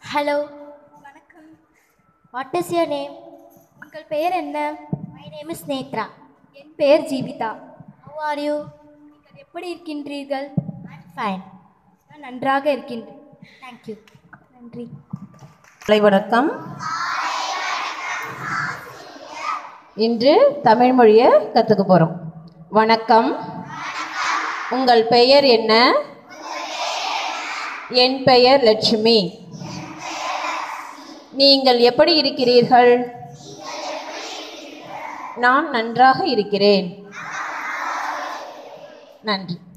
hello வணக்கம் what is your name உங்கள் பெயர் என்ன மை நேம் இஸ் நேத்ரா என் பெயர் ஜீவிதா ஹவ் ஆர் யூ நீங்கள் எப்படி இருக்கின்றீர்கள் ஐம் ஃபைன் நான் நன்றாக இருக்கின்றேன் தேங்க்யூ நன்றி காலை வணக்கம் இன்று தமிழ் மொழியை கற்றுக்க போகிறோம் வணக்கம் உங்கள் பெயர் என்ன என் பெயர் லட்சுமி நீங்கள் எப்படி இருக்கிறீர்கள் நான் நன்றாக இருக்கிறேன் நன்றி